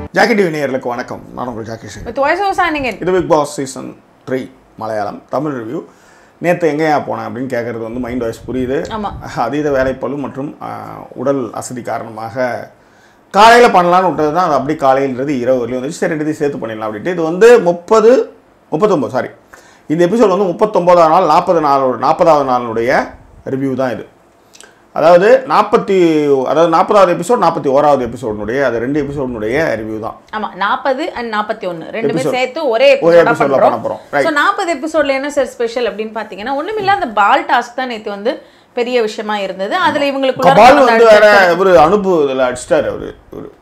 Jackie TV நேயர்களுக்கு வணக்கம் நான் உங்கள் Jackie Sekar with voice of சாண்டிங் இது Bigg Boss season three Malayalam Tamil review நேற்று எங்கேயா போனேன் அப்படின்னு கேட்குறது வந்து மைண்ட் வாய்ஸ் புரியுது ஆமா. அதீத வேலைப்பளு மற்றும் ஆஹ், உடல் அசதி காரணமாக காலையில் பண்ணலான்னு விட்டது தான் அது அப்படி காலையிலிருந்து இரவு வரையும் வந்துச்சு சரி ரெண்டுத்தையும் சேர்த்து பண்ணிடலாம் அப்படின்ட்டு இது வந்து முப்பது முப்பத்தொம்போது சாரி இந்த எபிசோட் வந்து முப்பத்தொம்போதாவது நாள் நாற்பது நாள் நாற்பதாவது நாளுடைய ரிவ்யூ தான் இது அதாவது நாற்பத்தி அதாவது நாற்பதாவது எபிசோட் நாற்பத்தி ஓராவது எபிசோடினுடைய அது ரெண்டு எபிசோடினுடைய ரிவ்யூ தான் ஆமா நாற்பது அண்ட் நாற்பத்தி ஒன்று ரெண்டுமே Episode. சேர்த்து ஒரே ஒரே எபிசோட episode ல பண்றோம் பண்ண போறோம். Right. ஸோ நாற்பது எபிசோட்ல என்ன சார் ஸ்பெஷல் அப்படின்னு பாத்தீங்கன்னா ஒண்ணுமில்ல அந்த பால் டாஸ்க் தான் நேத்து வந்து பெரிய விஷயமா இருந்தது அதுல இவங்களுக்குள்ள கபால் வந்து வேற இவரு அனுப்பு இதில் அடிச்சிட்டாரு அவரு இவரு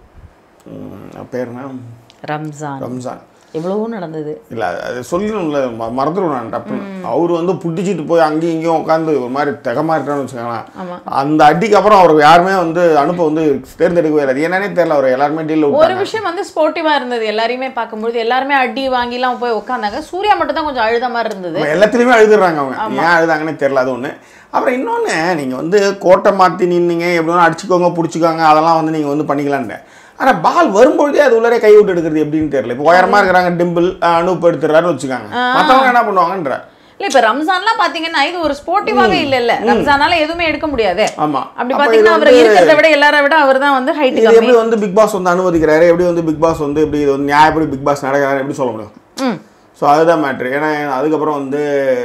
ம், பேர் என்ன ரம்ஜான் ரம்ஜான் எவ்வளவோ நடந்தது இல்லை அது சொல்லணும்ல ம- மறந்துடுவேன் நான் டப்புன்னு அவர் வந்து புட்டிச்சிட்டு போய் அங்கேயும் இங்கேயும் உட்காந்து ஒரு மாதிரி திகமாட்டான்னு வச்சுக்கோங்களேன் அந்த அடிக்கு அப்புறம் அவர் யாருமே வந்து அனுப்ப வந்து தேர்ந்தெடுக்கவே இல்லை அது என்னன்னே தெரியல அவர் எல்லாருமே டீல் ஒரு விட்டாங்க விஷயம் வந்து ஸ்போர்ட்டிவா இருந்தது எல்லாரையுமே பார்க்கும்போது எல்லாருமே அடி வாங்கிலாம் போய் உட்காந்தாங்க சூர்யா மட்டும் தான் கொஞ்சம் அழுத மாதிரி இருந்தது நம்ம எல்லாத்துலேயுமே அழுதுறாங்க அவங்க ஏன் அழுதாங்கன்னு தெரியல அது ஒன்று அப்புறம் இன்னொன்று நீங்கள் வந்து கோட்டை மாற்றி நின்னீங்க எப்படி வேணாலும் அடிச்சுக்கோங்க பிடிச்சிக்கோங்க அதெல்லாம் வந்து நீங்கள் வந்து பண்ணிக்கலான்னு ஆனால் பால் வரும்பொழுதே அது உள்ளரே கை விட்டு எடுக்கிறது எப்படின்னு தெரியல இப்போ உயரமாக இருக்கிறாங்க டிம்பிள் அனுப்பு எடுத்துறாருன்னு வச்சுக்காங்க மற்றவங்க என்ன பண்ணுவாங்கன்ற இல்ல இப்ப ரம்ஜான்லாம் பாத்தீங்கன்னா இது ஒரு ஸ்போர்ட்டிவாவே இல்ல இல்ல ரம்ஜானால எதுவுமே எடுக்க முடியாது ஆமாம் அப்படி பாத்தீங்கன்னா அவர் இருக்கிறத விட எல்லாரை விட அவர் தான் வந்து ஹைட் இது கம்மி எப்படி வந்து பிக் பாஸ் வந்து அனுமதிக்கிறாரு எப்படி வந்து பிக் பாஸ் வந்து இப்படி இது வந்து நியாயப்படி பிக் பாஸ் நடக்கிறாரு எப்படி சொல்ல முடியும் ம் ஸோ அதுதான் மேட்ரு ஏன்னா அதுக்கப்புறம் வந்து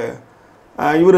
இவர்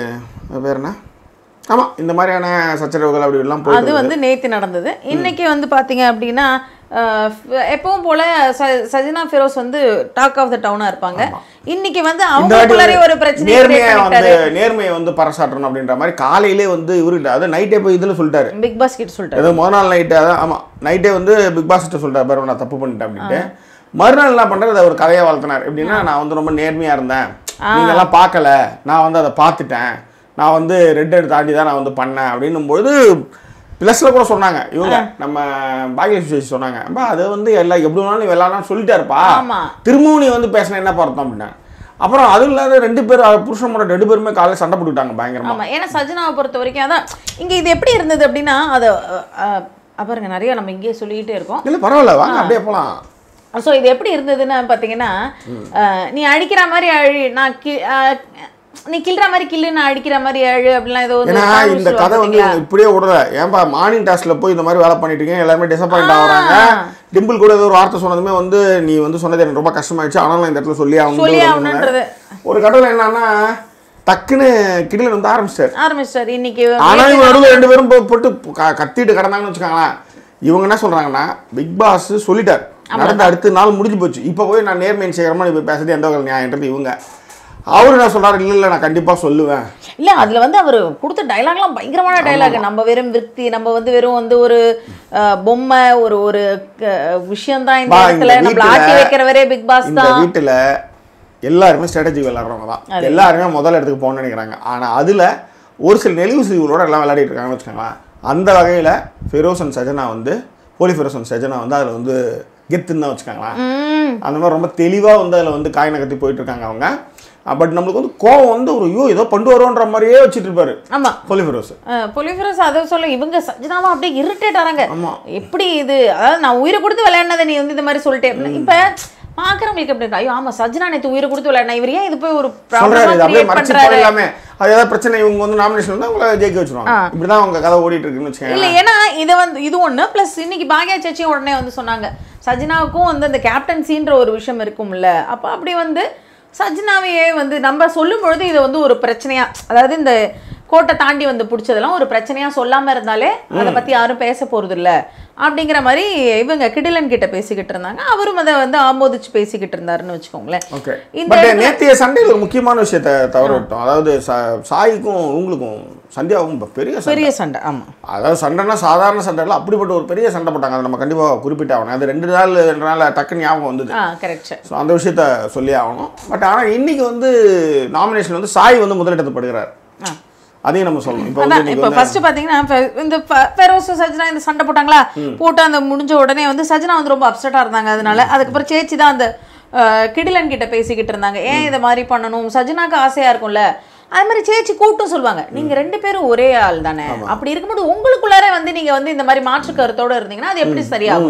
பேர் என்ன ஆமாம் இந்த மாதிரியான சச்சரவுகள் அப்படி எல்லாம் அது போயிட்டு வந்து நேத்து நடந்தது இன்னைக்கு வந்து பாத்தீங்க அப்படின்னா அஹ், எப்பவும் போல ச- சஜினா ஃபெரோஸ் வந்து டாக் ஆஃப் த டவுனா இருப்பாங்க இன்னைக்கு வந்து இந்த வாட்டி அவங்களுக்குள்ளாரே ஒரு பிரச்சனை நேர்மையை வந்து நேர்மையை வந்து பறைசாற்றணும் அப்படின்ற மாதிரி காலையிலே வந்து இவர்கிட்ட அது நைட்டே போய் இதில் சொல்லிட்டாரு பிக் பாஸ் கிட்ட சொல்லிட்டாரு ஏதோ முதல் நாள் நைட்டு அதான் ஆமாம் நைட்டே வந்து பிக் பாஸ் கிட்ட சொல்லிட்டாரு பாரு நான் தப்பு பண்ணிட்டேன் அப்படின்ட்டு மறுநாள் என்ன பண்ணுறது அதை ஒரு கதையை வளர்த்தினார் எப்படின்னா நான் வந்து ரொம்ப நேர்மையாக இருந்தேன் நீங்கெல்லாம் பார்க்கல நான் வந்து அதை பார்த்துட்டேன் நான் வந்து ரெட் எடுத்து தாண்டி தான் நான் வந்து பண்ணேன் அப்படின்னும்போது ப்ளஸில் கூட சொன்னாங்க இவங்க நம்ம பாகியலட்சுமி சேச்சி சொன்னாங்க அப்பா அது வந்து எல்லாம் எப்படி வேணாலும் நீ விளாட்லாம் சொல்லிட்டாருப்பா ஆமா. திரும்பவும் நீ வந்து பேசின என்ன பார்த்தோம் அப்படின்னா அப்புறம் அதுவும் இல்லாத ரெண்டு பேர் புருஷன் முறை ரெண்டு பேருமே காலையில் சண்டை போட்டுக்கிட்டாங்க பயங்கரமா ஆமா ஏன்னா சஜினாவை பொறுத்த வரைக்கும் அதான் இங்க இது எப்படி இருந்தது அப்படின்னா அது அஹ், அஹ், பாருங்க நிறைய நம்ம இங்கேயே சொல்லிக்கிட்டே இருக்கோம் இல்லை பரவாயில்ல வாங்க அப்படியே போகலாம் ஸோ இது எப்படி இருந்ததுன்னு பார்த்தீங்கன்னா அஹ், நீ அடிக்கிற மாதிரி அழி நான் கி அஹ், நீ கிள்ற மாதிரி கில்லு நான் அடிக்கிற மாதிரி அழு அப்படிலாம் ஏதோ வந்து ஏன்னா ஒரு இந்த சொல்லுவாங்க கதை வந்து பாத்தீங்களா? இப்படியே விடல ஏன்பா மார்னிங் டாஸ்க்ல போய் இந்த மாதிரி வேலை பண்ணிட்டு இருக்கீங்க எல்லாருமே டிசப்பாயிண்ட் ஆகுறாங்க டிம்பிள் கூட ஏதோ ஒரு வார்த்தை சொன்னதுமே வந்து நீ வந்து சொன்னது எனக்கு ரொம்ப கஷ்டமாயிடுச்சு ஆனாலும் நான் இந்த இடத்துல சொல்லி சொல்லி ஆகணும் ஆகணுன்றது ஒரு கட்டத்தில் என்னன்னா டக்குன்னு கிடில வந்து ஆரம்பிச்சிட்டாரு ஆரம்பிச்சிட்டாரு இன்னைக்கு ஆனா இவங்க நடுவில் ரெண்டு பேரும் போ- போட்டு க- கத்திட்டு கிடந்தாங்கன்னு வச்சுக்கோங்களேன் இவங்க என்ன சொல்றாங்கன்னா பிக் பாஸ் சொல்லிட்டார் நடந்த அடுத்த நாள் முடிஞ்சு போச்சு இப்போ போய் நான் நேர்மையின் சேகரமா நீ போய் பேசுறது எந்த வகையில் நியாயன்றது இவங்க அவர் என்ன சொல்றாரு இல்ல இல்ல நான் கண்டிப்பா சொல்லுவேன் இல்ல அதுல வந்து அவர் கொடுத்த டைலாக்லாம் பயங்கரமான டைலாக் நம்ம வெறும் விருத்தி நம்ம வந்து வெறும் வந்து ஒரு அஹ், பொம்மை ஒரு ஒரு விஷயம் தான் இந்த பா, இடத்துல இந்த நம்மள ஆட்டி வீட்டுல- வைக்கிறவரே பிக் பாஸ் இந்த தான் வீட்டுல எல்லாருமே ஸ்ட்ராட்டஜி விளையாடுறவங்க தான் எல்லாருமே முதல் இடத்துக்கு போகணும்னு நினைக்கிறாங்க ஆனா அதுல ஒரு சில நெளிவு சுழிவுகளோட எல்லாம் விளையாடிட்டு இருக்காங்கன்னு வச்சுக்கோங்களேன் அந்த வகையில ஃபெரோஸ் அண்ட் சஜனா வந்து போலி ஃபெரோஸ் அண்ட் சஜனா வந்து அதுல வந்து கெத்துன்னு தான் வச்சுக்கோங்களேன் ம் அந்த மாதிரி ரொம்ப தெளிவா வந்து அதுல வந்து காய் நகர்த்தி போயிட்டு இருக்காங்க அவங்க பட் நம்மளுக்கு வந்து கோவம் வந்து ஒரு ஐயோ ஏதோ பண்ணு வருவோன்ற மாதிரியே வச்சுட்டு இருப்பாரு ஆமா போலி ஃபெரோஸ் பொலிஃபரஸ் அதை சொல்ல இவங்க சஜினாவும் அப்படியே இரிட்டேட் ஆறாங்க ஆமா. எப்படி இது அதாவது நான் உயிரை கொடுத்து விளையாடினதை நீ வந்து இந்த மாதிரி சொல்லிட்டே இப்ப பாக்குறவங்களுக்கு எப்படி இருக்கு ஐயோ ஆமா சஜினா நேத்து உயிரை கொடுத்து விளையாடினா இவர் ஏன் இது போய் ஒரு சொல்றாரு இது அப்படியே கிரியேட் மறைச்சு பண்றாரு போயிடலாமே அது ஏதாவது பிரச்சனை இவங்க வந்து நாமினேஷன் வந்து அவங்கள ஜெயிக்க வச்சிருவாங்க இப்படிதான் அவங்க கதை ஓடிட்டு இருக்குன்னு வச்சுக்கோங்க இல்ல ஏன்னா இதை வந்து இது ஒண்ணு ப்ளஸ் இன்னைக்கு பாக்யா சேச்சியும் உடனே வந்து சொன்னாங்க சஜினாவுக்கும் வந்து அந்த கேப்டன்சின்ற ஒரு விஷயம் இருக்கும்ல அப்போ அப்படி வந்து சஜினாவையே வந்து நம்ம சொல்லும் பொழுது இதை வந்து ஒரு பிரச்சனையா அதாவது இந்த கோட்டை தாண்டி வந்து பிடிச்சதெல்லாம் ஒரு பிரச்சனையா சொல்லாம இருந்தாலே அதை பத்தி யாரும் பேச போறது இல்ல அப்படிங்கிற மாதிரி இவங்க கிடிலன் கிட்ட பேசிக்கிட்டு இருந்தாங்க அவரும் அதை வந்து ஆமோதிச்சு பேசிக்கிட்டு இருந்தாருன்னு வச்சுக்கோங்களேன் ஓகே இந்த பட் இடத்துல- நேற்றைய சண்டையில் ஒரு முக்கியமான விஷயத்தை தவற விட்டோம் அதாவது சா- சாய்க்கும் உங்களுக்கும் சந்தியாவுக்கும் இப்ப பெரிய சண்டை பெரிய சண்டை ஆமா அதாவது சண்டைனா சாதாரண சண்டை இல்லை அப்படிப்பட்ட ஒரு பெரிய சண்டை போட்டாங்க அதை நம்ம கண்டிப்பாக குறிப்பிட்டு ஆகணும் அது ரெண்டு நாள் ரெண்டு நாள் டக்குன்னு ஞாபகம் வந்தது ஆ கரெக்ட் ஸோ அந்த விஷயத்த சொல்லி ஆகணும் பட் ஆனால் இன்னைக்கு வந்து நாமினேஷன் வந்து சாய் வந்து முதலிடத்தப்படுகிறார் ஆ அதையும் நம்ம சொல்லணும் இப்போ வந்து அதான் இன்னைக்கு இப்போ வந்து ஃபர்ஸ்ட் பாத்தீங்கன்னா ஃபெ- இந்த ஃபெ- ஃபெரோஸ் சஜினா இந்த சண்டை போட்டாங்களா போட்டு அந்த முடிஞ்ச உடனே வந்து சஜினா வந்து ரொம்ப அப்செட்டா இருந்தாங்க அதனால அதுக்கப்புறம் சேச்சி தான் அந்த அஹ், கிடிலன் கிட்ட பேசிக்கிட்டு இருந்தாங்க ஏன் இதை மாதிரி பண்ணணும் சஜினாக்கு ஆசையா இருக்கும்ல அது மாதிரி சேச்சி கூட்டும் சொல்லுவாங்க நீங்க ரெண்டு பேரும் ஒரே ஆள் தானே அப்படி இருக்கும்போது உங்களுக்குள்ளார வந்து நீங்க வந்து இந்த மாதிரி மாற்று கருத்தோட இருந்தீங்கன்னா அது எப்படி சரியாகும்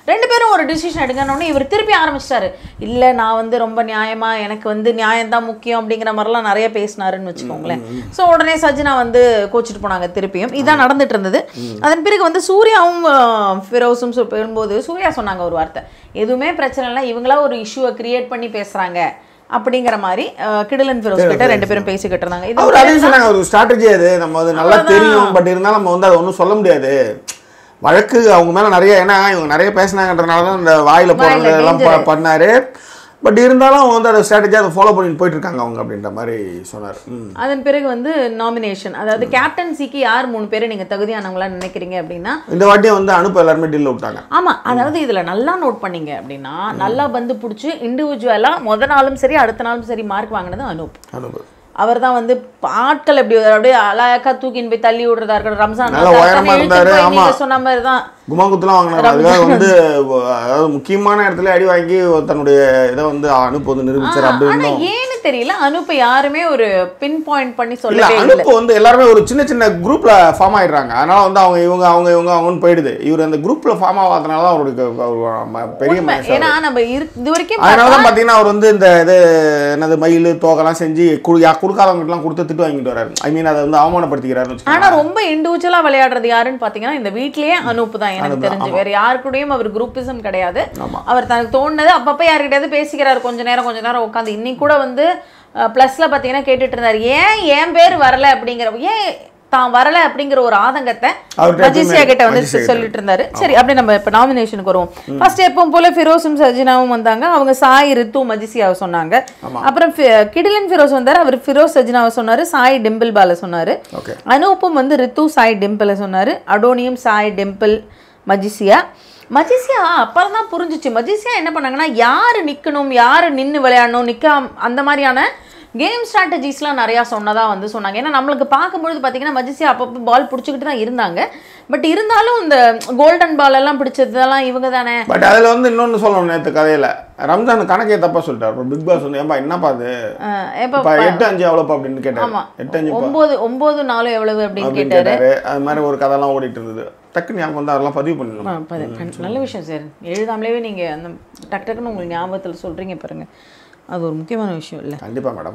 ரெண்டு பேரும் ஒரு டிசிஷன் எடுங்கன்னு இவர் திருப்பி ஆரம்பிச்சிட்டாரு இல்ல நான் வந்து ரொம்ப நியாயமா எனக்கு வந்து நியாயம் தான் முக்கியம் அப்படிங்கிற மாதிரிலாம் நிறைய பேசினாருன்னு வச்சுக்கோங்களேன் ஸோ உடனே சஜினா வந்து கோச்சிட்டு போனாங்க திருப்பியும் இதான் நடந்துட்டு இருந்தது அதன் பிறகு வந்து சூர்யாவும் அஹ், ஃபிரோஸும் சொ- பேசும்போது சூர்யா சொன்னாங்க ஒரு வார்த்தை எதுவுமே பிரச்சனை இல்லை இவங்களா ஒரு இஷ்யூவை கிரியேட் பண்ணி பேசுறாங்க அப்படிங்கிற மாதிரி அஹ், கிடிலன் ஃபிரோஸ் கிட்ட ரெண்டு பேரும் பேசிக்கிட்டு இருந்தாங்க இது அவர் அதையும் சொன்னாங்க ஒரு ஸ்ட்ராட்டஜி அது நம்ம அது நல்லா தெரியும் பட் இருந்தாலும் நம்ம வந்து அதை ஒன்றும் சொல்ல முடியாது வழக்கு அவங்க மேல நிறைய ஏன்னா இவங்க நிறைய பேசினாங்கன்றதுனால தான் இந்த வாயில போடுறது எல்லாம் ப- பண்ணாரு பட் இருந்தாலும் அவங்க வந்து அதை ஸ்ட்ராட்டஜியாக அதை ஃபாலோ பண்ணிட்டு போயிட்டு இருக்காங்க அவங்க அப்படின்ற மாதிரி சொன்னார் ம் அதன் பிறகு வந்து நாமினேஷன் அதாவது கேப்டன்சிக்கு யார் மூணு பேரை நீங்க தகுதியானவங்களா நினைக்கிறீங்க அப்படின்னா இந்த வாட்டியும் வந்து அனுப்ப எல்லாருமே டீல்ல விட்டாங்க ஆமா அதாவது இதுல நல்லா நோட் பண்ணீங்க அப்படின்னா நல்லா வந்து பிடிச்சி இண்டிவிஜுவலா முத நாளும் சரி அடுத்த நாளும் சரி மார்க் வாங்கினது அனூப் அனுப்பு அவர் தான் வந்து ஆட்கள் எப்படி அப்படியே அழகா தூக்கின்னு போய் தள்ளி விடுறதா இருக்கட்டும் ரம்ஜான் நல்லா மாசம் உயரமா அத்தனை இழுத்துட்டு இருந்தாரு, போய் ஆமா. நீங்க சொன்ன மாதிரி தான் குமாங்குத்துலாம் வாங்கினாரு அதுக்காக வந்து அதாவது முக்கியமான இடத்துல அடி வாங்கி தன்னுடைய இதை வந்து அனுப்பு வந்து நிரூபிச்சார் அப்படி ஆனா இருந்தோம் ஏன்னு தெரியல அனுப்ப யாருமே ஒரு பின் பாயிண்ட் பண்ணி இல்ல சொல்லவே இல்லை அனுப்பு வந்து எல்லாருமே ஒரு சின்ன சின்ன குரூப்ல ஃபார்ம் ஆயிடுறாங்க அதனால வந்து அவங்க இவங்க அவங்க இவங்க அவங்கன்னு போயிடுது இவர் அந்த குரூப்ல ஃபார்ம் ஆகாதனால தான் அவருக்கு அவர் ம- பெரிய உண்மை. மனுஷன் ஏன்னா நம்ம இரு- இது வரைக்கும் அதனால தான் பார்த்தீங்கன்னா அவர் வந்து இந்த இது என்னது மயில் தோகெல்லாம் செஞ்சு குடு யா கொடுக்காதவங்கலாம் கொடுத்து திட்டு வாங்கிட்டு வராரு ஐ மீன் அதை வந்து அவமானப்படுத்திக்கிறாருன்னு ஆனா வச்சுக்கோங்க ரொம்ப இண்டிவிஜுவலா விளையாடுறது யாருன்னு பாத்தீங்கன்னா இந்த வீட்லயே அனூப் தான் எனக்கு அனூப் தான், தெரிஞ்சு வேற யாரு கூடயும் அவர் குரூப்பிசம் கிடையாது ஆமா. அவர் தனக்கு தோணுனது அப்பப்ப யார்கிட்டயாவது பேசிக்கிறாரு கொஞ்ச நேரம் கொஞ்ச நேரம் உட்காந்து இன்னைக்கு கூட வந்து ப்ளஸ்ல பாத்தீங்கன்னா கேட்டுட்டு இருந்தாரு ஏன் என் பேர் வரல அப்படிங்கிற ஏன் தான் வரல அப்படிங்கிற ஒரு ஆதங்கத்தை அவர்ட்ட மஜிசியா எப்பவுமே- கிட்ட வந்து மஜிசியா கிட்ட. சொல்லிட்டு இருந்தாரு சரி அப்படி நம்ம இப்ப நாமினேஷனுக்கு வருவோம் ஃபர்ஸ்ட் எப்பவும் போல ஃபிரோஸும் சஜினாவும் வந்தாங்க அவங்க சாய் ரித்து மஜிசியாவை சொன்னாங்க அப்புறம் ஃபி- கிடிலன் ஃபிரோஸ் வந்தாரு அவர் ஃபிரோஸ் சஜினாவை சொன்னாரு சாய் டிம்பிள் பால சொன்னாரு ஓகே அனூப்பும் வந்து ரித்து சாய் டிம்பிளை சொன்னார் அடோனியும் சாய் டிம்பிள் மஜிசியா மஜிசியா அப்புறம் தான் புரிஞ்சிச்சு மஜிசியா என்ன பண்ணாங்கன்னா யார் நிற்கணும் யார் நின்று விளையாடணும் நிற்க அந்த மாதிரியான கேம் ஸ்ட்ராட்டஜிஸ்லாம் நிறையா சொன்னதா வந்து சொன்னாங்க ஏன்னா நம்மளுக்கு பார்க்கும்பொழுது பார்த்தீங்கன்னா மஜிசியா அப்பப்போ பால் பிடிச்சிக்கிட்டு தான் இருந்தாங்க பட் இருந்தாலும் இந்த கோல்டன் பால் எல்லாம் பிடிச்சதெல்லாம் இவங்க தானே பட் அதில் வந்து இன்னொன்று சொல்லணும் நேற்று கதையில் ரம்ஜான் கணக்கே தப்பா சொல்லிட்டார் அப்புறம் பிக் பாஸ் வந்து ஏன்பா என்னப்பா அது எப்போ இப்போ எட்டு அஞ்சு எவ்வளோப்பா அப்படின்னு கேட்டார் ஆமா. எட்டு அஞ்சு ஒம்பது ஒம்பது நாலு எவ்வளவு அப்படின்னு அப்படின்னு கேட்டாரு கேட்டாரு அது மாதிரி ஒரு கதைலாம் ஓடிட்டு இருந்தது டக்குன்னு ஞாபகம் வந்து அதெல்லாம் பதிவு பண்ணணும் ஆ, பது- கண்- நல்ல விஷயம் சார் எழுதாமலே நீங்க அந்த டக் டக்குன்னு உங்களுக்கு ஞாபகத்தில் சொல்றீங்க பாருங்க அது ஒரு முக்கியமான விஷயம் இல்லை கண்டிப்பா மேடம்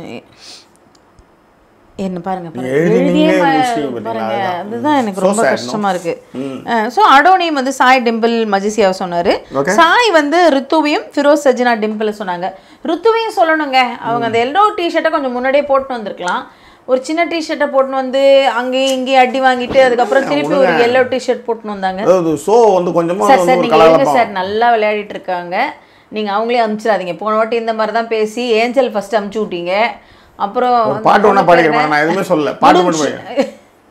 என்ன பாருங்க பாருங்க. எழுதி எழுதியே நீங்களே பா- முடிச்சிட்டீங்க பாத்தீங்களா? பாருங்க அதுதான். அதுதான் எனக்கு So ரொம்ப sad, no? கஷ்டமா இருக்கு ஸோ அடோனியும் வந்து சாய் டிம்பிள் மஜிசியாவை சொன்னாரு Okay. சாய் வந்து ரித்துவையும் ஃபிரோஸ் சஜினா டிம்பிள் சொன்னாங்க ரித்துவையும் சொல்லணுங்க அவங்க அந்த எல்லோ டிஷர்ட்டை கொஞ்சம் முன்னாடியே போட்டு வந்திருக்கலாம் ஒரு சின்ன டிஷர்ட்டை போட்டுன்னு வந்து அங்கேயும் இங்கேயும் அடி வாங்கிட்டு அதுக்கப்புறம் திருப்பி ஒரு எல்லோ டிஷர்ட் போட்டுன்னு வந்தாங்க அதாவது ஷோ வந்து கொஞ்சமா சார் வந்து சார் ஒரு நீங்க இருங்க கலகலப்பா சார் நல்லா விளையாடிட்டு இருக்காங்க நீங்க அவங்களே அனுப்பிச்சிடாதீங்க போன வாட்டி இந்த மாதிரி தான் பேசி ஏஞ்சல் ஃபர்ஸ்ட் அனுப்பிச்சு விட்டீங்க அப்புறம் ஒரு பாட்டு ஒன்றா பாடிக்கிறேன் நான் எதுவுமே சொல்லல பாட்டு மட்டும் பாடிக்கிறேன்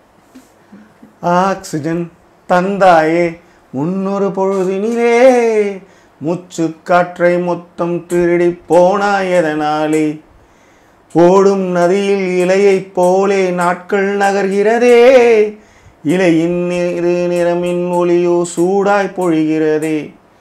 ஆக்சிஜன் தந்தாயே முன்னொரு பொழுதினிலே மூச்சு காற்றை மொத்தம் திருடி போனாய் எதனாலே ஓடும் நதியில் இலையைப் போலே நாட்கள் நகர்கிறதே இலையின் இரு நிறமின் ஒளியோ சூடாய் பொழிகிறதே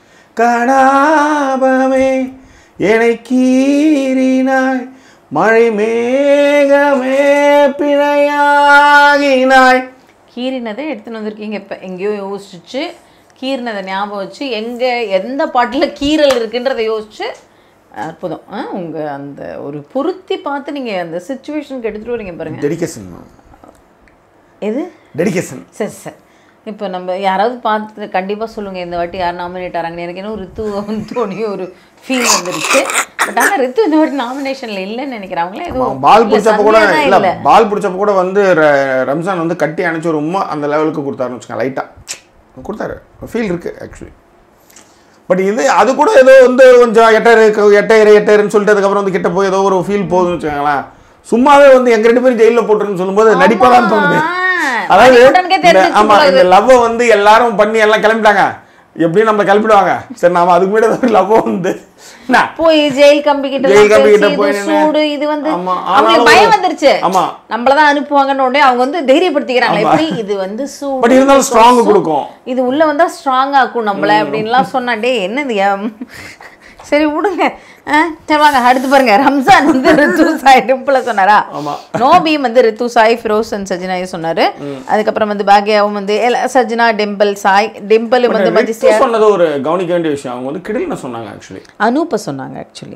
கடாபமே என்னை கீறினாய் மழை மேகமே பிணையாகினாய் கீறினதை எடுத்துன்னு வந்திருக்கீங்க இப்போ எங்கேயோ யோசிச்சு கீறினதை ஞாபகம் வச்சு எங்க எந்த பாட்டில் கீறல் இருக்குன்றதை யோசிச்சு அற்புதம் ஆ, உங்க அந்த ஒரு பொருத்தி பார்த்து நீங்க அந்த சுச்சுவேஷனுக்கு எடுத்துட்டு வரீங்க பாருங்க டெடிகேஷன் எது டெடிகேஷன் சரி சரி இப்போ நம்ம யாராவது பார்த்து கண்டிப்பாக சொல்லுங்கள் இந்த வாட்டி யார் நாமினேட் ஆகிறாங்கன்னு எனக்கு என்ன ரித்து தோணி ஒரு ஃபீல் வந்துருச்சு பட் ஆனால் ரித்து இந்த வாட்டி நாமினேஷனில் இல்லைன்னு நினைக்கிறேன் அவங்களே எதுவும் பால் இல்ல, பிடிச்சப்ப கூட சந்தியா தான் இல்ல இல்ல. பால் பிடிச்சப்ப கூட வந்து ர- ரம்ஜான் வந்து கட்டி அணைச்சு ஒரு உமா அந்த லெவலுக்கு கொடுத்தாருன்னு வச்சுக்கோங்க லைட்டா கொடுத்தாரு ஃபீல் இருக்கு ஆக்சுவலி பட் இது அது கூட ஏதோ வந்து கொஞ்சம் எட்டாயிரம் எட்டாயிரம் எட்டாயிரம்னு சொல்லிட்டு அதுக்கப்புறம் வந்து கிட்ட போய் ஏதோ ஒரு ஃபீல் போகுதுன்னு வச்சுக்கோங்களேன் சும்மாவே வந்து எங்க ரெண்டு பேரும் ஜெயிலில் போட்டுருன்னு சொல்லும்போது நடிப்பா தான் தோணுது ஆ, அதாவது மணிக்கூட்டனுக்கே இந்த- தெரிஞ்சிருச்சு ஆமா போல இந்த லவ்வை வந்து எல்லாரும் பண்ணி எல்லாம் கிளம்பிட்டாங்க எப்படியும் நம்ம கிளம்பிடுவாங்க சரி நாம அதுக்கு முன்னாடி ஒரு லவ் வந்து என்ன போய் ஜெயில் கம்பி கிட்ட ஜெயில் எல்லாம் கம்பி பேசி, கிட்ட இது போய் நின்னு- சூடு இது வந்து ஆமா, அவங்களுக்கு ஆனாலும் பயம் வந்துருச்சு ஆமா. நம்மள தான் அனுப்புவாங்கன்னு உடனே அவங்க வந்து தைரியப்படுத்திக்கிறாங்க எப்படி இது வந்து சூடு பட் இருந்தாலும் இது ஸ்ட்ராங் சூ- கொடுக்கும் இது உள்ள வந்தா ஸ்ட்ராங் ஆக்கும் நம்மள அப்படின்லாம் சொன்னா டே என்னது ஏம்? சரி விடுங்க ஆ, சரி வாங்க அடுத்து பாருங்க ரம்ஜான் வந்து ரித்து சாய் டிம்பிள சொன்னாரா ஆமா. நோபியும் வந்து ரித்து சாய் ஃபிரோஸ் அண்ட் சஜினாயை சொன்னாரு அதுக்கப்புறம் வந்து பாக்யாவும் வந்து எல்லா- சஜினா டிம்பிள் சாய் டிம்பிள் வந்து ரித்து மஜிசியா சொன்னது ஒரு கவனிக்க வேண்டிய விஷயம் அவங்க வந்து கிடில்னு சொன்னாங்க ஆக்சுவலி அனூப்ப சொன்னாங்க ஆக்சுவலி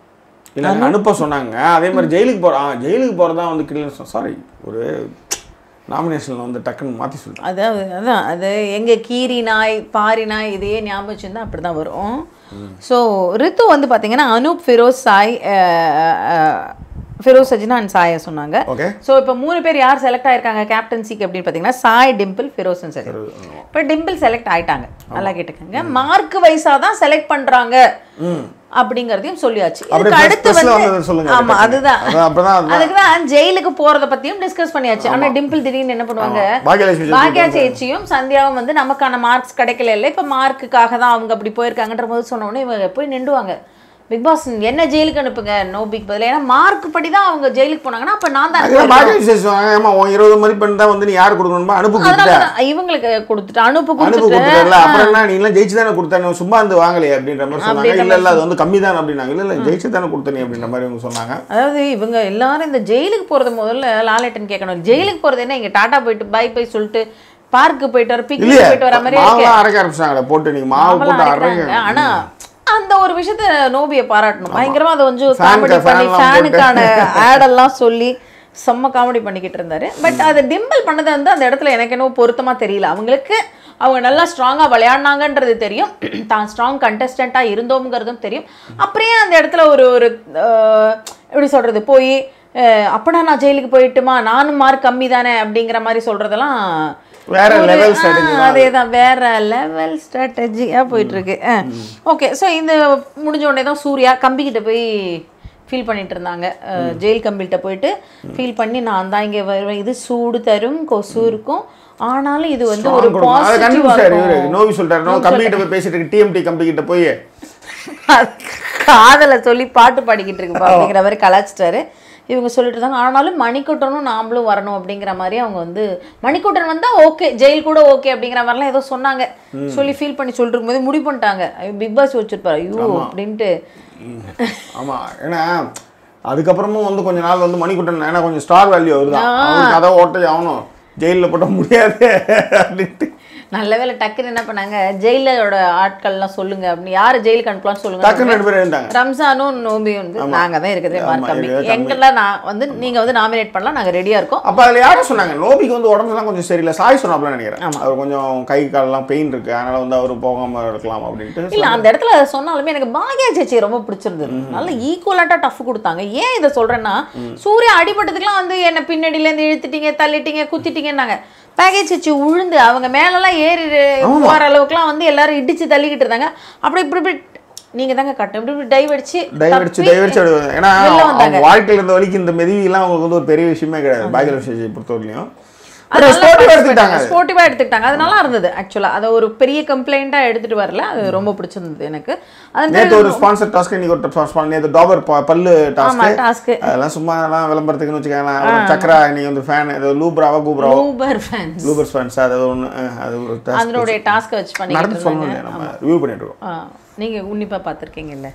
இல்லை அனுப்ப சொன்னாங்க அதே மாதிரி ஜெயிலுக்கு போகிற ஜெயிலுக்கு போகிறதா வந்து கிடில்னு சாரி ஒரு நாமினேஷனில் வந்து டக்குன்னு மாற்றி சொல்லிட்டேன் அதாவது அதான் அது எங்க கீரி நாய் பாரி நாய் இதையே ஞாபகம் வச்சுருந்தா அப்படி தான் வரும் ஸோ ரித்து வந்து பார்த்தீங்கன்னா Anoop Firoz Sai ah, ah, Firoz Sajina and சாயை சொன்னாங்க ஓகே ஸோ இப்போ மூணு பேர் யார் செலக்ட் ஆயிருக்காங்க கேப்டன்சிக்கு அப்படின்னு பார்த்தீங்கன்னா சாய் டிம்பிள் ஃபிரோஸ் அண்ட் சஜினா இப்போ டிம்பிள் செலக்ட் ஆயிட்டாங்க நல்லா கேட்டுக்கோங்க மார்க் வைஸாக தான் செலக்ட் பண்ணுறாங்க அப்படிங்கிறதையும் சொல்லியாச்சு அப்படியே இதுக்கு press- அடுத்து pressல வந்து வந்ததை சொல்லுங்க ஆமா அதுதான் அதான் அப்பதான் அதுதான். அதுக்கு தான் ஜெயிலுக்கு போறத பத்தியும் டிஸ்கஸ் பண்ணியாச்சு ஆனா டிம்பிள் திடீர்னு என்ன பண்ணுவாங்க பாக்கியலட்சுமி சொல்லி பாக்யா சேச்சியும் சந்தியாவும் வந்து நமக்கான மார்க்ஸ் கிடைக்கல இல்லை இப்போ மார்க்குக்காக தான் அவங்க அப்படி போயிருக்காங்கன்ற போது சொன்ன உடனே இவங்க போய் நின்றுவாங்க பிக் பாஸ் என்ன ஜெயிலுக்கு அனுப்புங்க நோ பிக் பதில் ஏன்னா மார்க் படி தான் அவங்க ஜெயிலுக்கு போனாங்கன்னா அப்ப நான் தான் அதுதான் பாக்கியம் விசேஷம் சொன்னாங்க ஏமா உன் இருபது மதிப்பெண் தான் வந்து நீ யார் கொடுக்கணுமா அனுப்பு அதனால கொடுத்துட்ட தான் இவங்களுக்கு கொடுத்துட்டு அனுப்பு அனுப்பு கொடுத்துட்டு கொடுத்துட்டல அப்புறம் என்ன நீ எல்லாம் ஜெயிச்சு தானே கொடுத்தேன் சும்மா வந்து வாங்கலையே அப்படின்ற மாதிரி சொன்னாங்க இல்ல இல்ல அது வந்து கம்மி தான் அப்படின்னாங்க இல்ல இல்ல ஜெயிச்சு தானே கொடுத்த நீ அப்படின்ற மாதிரி இவங்க சொன்னாங்க அதாவது இவங்க எல்லாரும் இந்த ஜெயிலுக்கு போறது முதல்ல லாலேட்டன் கேட்கணும் ஜெயிலுக்கு போறது என்ன இங்க டாடா போயிட்டு பை பை சொல்லிட்டு பார்க்கு போயிட்டு வர பிக்னிக் இல்லையே போயிட்டு வர மாதிரி இருக்கு மாவுலாம் அரைக்க ஆரம்பிச்சாங்களே போட்டு நீங்க மாவு மாவெல்லாம் போட்டு அரைக்கிறாங்க. அரைக்க ஆனா அந்த ஒரு விஷயத்த நோபியை பாராட்டணும் பயங்கரமா அதை கொஞ்சம் Fan காமெடி க்கு பண்ணி fan எல்லாம் ஃபேனுக்கான ஆடெல்லாம் சொல்லி செம்ம காமெடி பண்ணிக்கிட்டு இருந்தாரு பட் அதை டிம்பிள் பண்ணது வந்து அந்த இடத்துல எனக்கு என்னவோ பொருத்தமா தெரியல அவங்களுக்கு அவங்க நல்லா ஸ்ட்ராங்கா விளையாடினாங்கன்றது தெரியும் தான் ஸ்ட்ராங் கண்டஸ்டண்டா இருந்தோங்கிறதும் தெரியும் அப்படியே அந்த இடத்துல ஒரு ஒரு அஹ், எப்படி சொல்றது போய் அஹ், அப்படா நான் ஜெயிலுக்கு போயிட்டுமா நானும் மார்க் கம்மி தானே அப்படிங்கிற மாதிரி சொல்றதெல்லாம் வேற ஒரு- level ஆ, strategy தான் அதேதான் வேற லெவல் ஸ்ட்ராட்டஜியாக போயிட்டு இருக்கு ஓகே ஸோ இந்த முடிஞ்ச உடனே தான் சூர்யா கம்பிக்கிட்ட போய் ஃபீல் பண்ணிட்டு இருந்தாங்க அஹ், ஜெயில் கம்பிகிட்ட போயிட்டு ஃபீல் பண்ணி நான் தான் இங்கே வருவேன் இது சூடு தரும் கொசு இருக்கும் ஆனாலும் இது வந்து ஒரு அதை கண்டுபிடிச்சாரு இவரு பாசிட்டிவ் நோவி சொல்லிட்டாரு நோ கம்பி கிட்ட போய் பேசிட்டு இருக்கு டிஎம்டி கம்பி கிட்ட போய் காதலை சொல்லி பாட்டு பாடிக்கிட்டு இருக்கு அப்படிங்கிற மாதிரி கலாச்சிட்டாரு இவங்க சொல்லிட்டு இருந்தாங்க ஆனாலும் மணிக்கூட்டனும் நாமளும் வரணும் அப்படிங்கிற மாதிரி அவங்க வந்து மணிக்கூட்டன் வந்தா ஓகே ஜெயில் கூட ஓகே அப்படிங்கிற மாதிரிலாம் ஏதோ சொன்னாங்க சொல்லி ஃபீல் பண்ணி சொல்லிட்டு இருக்கும்போது முடிவு பண்ணிட்டாங்க பிக் பாஸ் வச்சிருப்பாரு ஐயோ அப்படின்ட்டு ஆமா ஏன்னா அதுக்கப்புறமும் வந்து கொஞ்ச நாள் வந்து மணிக்குட்டன் ஏன்னா கொஞ்சம் ஸ்டார் வேல்யூ வருதான் அவனுக்கு அதை ஓட்டை ஆகணும் ஜெயிலில் போட்ட முடியாது அப்படின்ட்டு நல்ல வேளை டக்குன்னு என்ன பண்ணாங்க ஜெயிலோட ஆட்கள்லாம் சொல்லுங்க அப்படின்னு யார் ஜெயிலுக்கு அனுப்பலாம்னு சொல்லுங்க டக்குன்னு ரெண்டு பேரும் இருந்தாங்க ரம்ஜானும் நோபியும் வந்து நாங்க தான் இருக்கிறதே மார்க் கம்மி இருக்கிறதே கம்மி. எங்கெல்லாம் நான் வந்து நீங்க வந்து நாமினேட் பண்ணலாம் நாங்க ரெடியா இருக்கோம் அப்ப அதுல யாரும் சொன்னாங்க நோபிக்கு வந்து உடம்புலாம் கொஞ்சம் சரியில்லை சாய் சொன்னாப்ல நினைக்கிறேன் அவர் கொஞ்சம் கை காலெல்லாம் பெயின் இருக்கு அதனால வந்து அவர் போகாம இருக்கலாம் அப்படின்ட்டு இல்ல அந்த இடத்துல அதை சொன்னாலுமே எனக்கு பாக்யா சேச்சியை ரொம்ப பிடிச்சிருந்தது நல்ல ஈக்குவலாட்டா டஃப் கொடுத்தாங்க ஏன் இதை சொல்றேன்னா சூர்யா அடிபட்டதுக்குலாம் வந்து என்ன பின்னாடில இருந்து இழுத்துட்டீங்க தள்ளிட்டீங்க குத்திட்டீங்கன்னாங்க பாக்யா சேச்சி உழுந்து அவங்க மேலெல்லாம் ஏறி போற அளவுக்குலாம் வந்து எல்லாரும் இடிச்சு தள்ளிக்கிட்டு இருந்தாங்க அப்படி இப்படி இப்படி நீங்க தாங்க கட்டணும் இப்படி இப்படி டைவ் அடிச்சு டைவடிச்சு தப்பி டைவடிச்சு விடுவாங்க ஏன்னா வெளில வந்தாங்க. அவங்க வாழ்க்கையில இருந்த வரைக்கும் இந்த மெதிவிலாம் அவங்களுக்கு வந்து ஒரு பெரிய விஷயமே கிடையாது பாகிய விஷயத்தை பொறுத்தவரையிலும் அது நல்லா ஸ்போர்ட்டிவா எடுத்துக்கிட்டாங்க ஸ்போர்ட்டிவாக எடுத்துக்கிட்டாங்க அது நல்லா இருந்தது ஆக்சுவலாக அதை ஒரு பெரிய கம்ப்ளைண்ட்டாக எடுத்துட்டு வரல அது ரொம்ப பிடிச்சிருந்தது எனக்கு அது நேத்து ஒரு ஸ்பான்சர் டாஸ்க் இன்னைக்கு ஒரு ஸ்பான்சர் நேத்து டாபர் ப- பல்லு ஆமா டாஸ்க் டாஸ்க்கு அதெல்லாம் சும்மா அதெல்லாம் விளம்பரத்துக்குன்னு வச்சுக்கோங்களேன் ஒரு சக்கரா இன்னைக்கு வந்து ஃபேன் ஏதோ லூப்ராவா கூப்ராவோ ஊபர் ஃபேன்ஸ் லூபர் ஃபேன்ஸ் அது ஒன்று அது ஒரு task. அதனுடைய டாஸ்க்கை வச்சு பண்ணிக்கிட்டு நடந்து சொல்லணும் இல்லையா நம்ம ரிவ்யூ பண்ணிட்டு இருக்கோம் ஆ நீங்கள் உன்னிப்பாக பார்த்துருக்கீங்கல்ல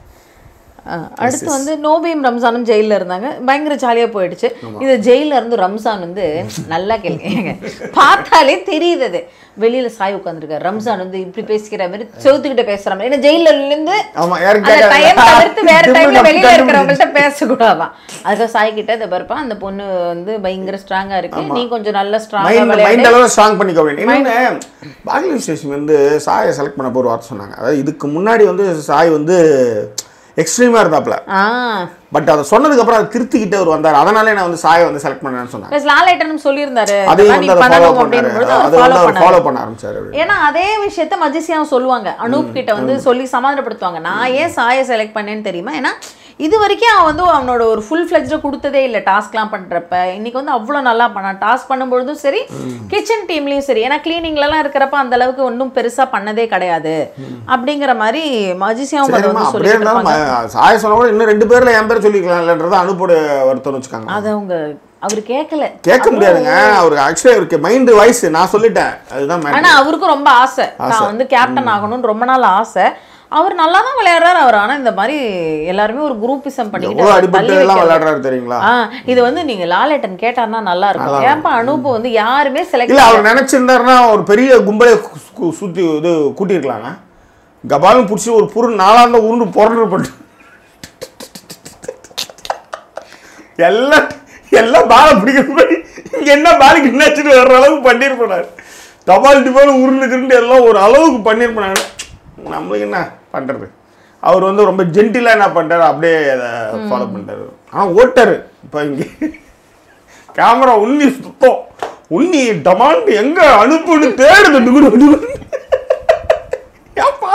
அடுத்து வந்து நோபியும் ரம்ஜானும் ஜெயிலில் இருந்தாங்க பயங்கர ஜாலியாக போயிடுச்சு இது ஜெயிலில் இருந்து ரம்ஜான் வந்து நல்லா கேளுங்க பார்த்தாலே தெரியுது அது வெளியில சாய் உட்காந்துருக்காரு ரம்ஜான் வந்து இப்படி பேசிக்கிற மாதிரி செவுத்துக்கிட்ட பேசுற மாதிரி ஏன்னா ஜெயில இருந்து ஆமா யாரும் அந்த டைம் தவிர்த்து வேற டைம்ல கேட்காது வெளியில இருக்கிறவங்கள்ட்ட பேசக்கூடாதான் அதுக்காக சாய் கிட்ட இதை பாருப்பா அந்த பொண்ணு வந்து பயங்கர ஸ்ட்ராங்கா இருக்கு நீ கொஞ்சம் நல்ல ஸ்ட்ராங்கா மைண்ட் விளையாடு மைண்ட் அளவு ஸ்ட்ராங் பண்ணிக்க அப்படின்னு இன்னொன்று பாகிலி ஸ்டேஷன் வந்து சாயை செலக்ட் பண்ண ஒரு வார்த்தை சொன்னாங்க அதாவது இதுக்கு முன்னாடி வந்து சாய் வந்து எக்ஸ்ட்ரீமாக இருந்தாப்ல ஆ பட் அதை சொன்னதுக்கு அப்புறம் அதை திருத்திக்கிட்டு அவர் வந்தார் அதனாலே நான் வந்து சாயை வந்து செலக்ட் பண்ணேன்னு சொன்னாங்க பிளஸ் லாலேட்டனும் சொல்லியிருந்தாரு அதையும் இதெல்லாம் வந்து நீ அதை ஃபாலோ பண்ணணும் பண்ணாரு அப்படின்னும் அதை ஃபாலோ வந்து அவர் பண்ணாரு ஃபாலோ பண்ண ஆரம்பிச்சாரு அவரு. ஏன்னா அதே விஷயத்த மஜிசியாவும் சொல்லுவாங்க அனூப் கிட்ட வந்து சொல்லி சமாதானப்படுத்துவாங்க நான் ஏன் சாயை செலக்ட் பண்ணேன்னு தெரியுமா ஏன்னா இது வரைக்கும் அவன் வந்து அவனோட ஒரு ஃபுல் ஃப்ளெஜ்டாக கொடுத்ததே இல்லை டாஸ்க்லாம் பண்ணுறப்ப இன்னைக்கு வந்து அவ்வளோ நல்லா பண்ணான் டாஸ்க் பண்ணும்பொழுதும் சரி கிச்சன் டீம்லேயும் சரி ஏன்னா cleaningலலாம் இருக்கிறப்ப அந்த அளவுக்கு ஒன்றும் பெருசாக பண்ணதே கிடையாது அப்படிங்கிற மாதிரி மஜிசியாவும் அதை சரிம்மா வந்து அப்படியே சொல்லிட்டு இருந்தாலும் இருப்பாங்க ம- சாய சொன்ன கூட இன்னும் ரெண்டு பேர்ல என் பேர் சொல்லிக்கலாம்லன்றத அனுப்போட வருத்தம்னு வச்சுக்காங்க அதை அவங்க அவர் கேட்கல கேட்க முடியாதுங்க அவருக்கு ஆக்சுவலி அவருக்கு மைண்ட் வாய்ஸ் நான் சொல்லிட்டேன் அதுதான் matter. ஆனா அவருக்கும் ரொம்ப ஆசை தான் வந்து கேப்டன் ஆகணும்னு ரொம்ப நாள் ஆசை அவர் நல்லா தான் விளையாடுறாரு அவர் ஆனா இந்த மாதிரி எல்லாருமே ஒரு குரூப்பிசம் பண்ணிக்கிட்டு எவ்வளோ அவரை அடிபட்டு தள்ளி எல்லாம் வைக்கிறது. விளையாடுறாரு தெரியுங்களா ஆ இது வந்து நீங்க லாலேட்டன் கேட்டாருன்னா நல்லா இருக்கும் ஏன்பா அனூப் வந்து யாருமே இல்ல செலக்ட் அவர் நினைச்சிருந்தாருன்னா ஒரு பெரிய கும்பலை கு- கு- சுத்தி இது கூட்டியிருக்கலாங்க கபாலும் பிடிச்சி ஒரு புரு நாலாந்த உருண்டு புரண்டு போட்டு எல்லாம் எல்லாம் பாலை பிடிக்கிற மாதிரி இங்க என்ன பாலுக்கு என்னாச்சுன்னு வர்ற அளவுக்கு பண்ணியிருப்பாரு தபால் டிபால் உருண்டு கிருண்டு எல்லாம் ஒரு அளவுக்கு பண்ணியிருப்பாங்க நம்மளுக்கு என்ன பண்றது அவர் வந்து ரொம்ப ஜென்டிலாக என்ன பண்ணிட்டாரு அப்படியே அதை ஃபாலோ பண்ணிட்டாரு ஆனால் ஓட்டாரு இப்போ இங்கே கேமரா உன்னி சுத்தம் உன்னி டமாண்ட் எங்க அனுப்புன்னு தேடுது டுகுடு டுகுடு. ஏப்பா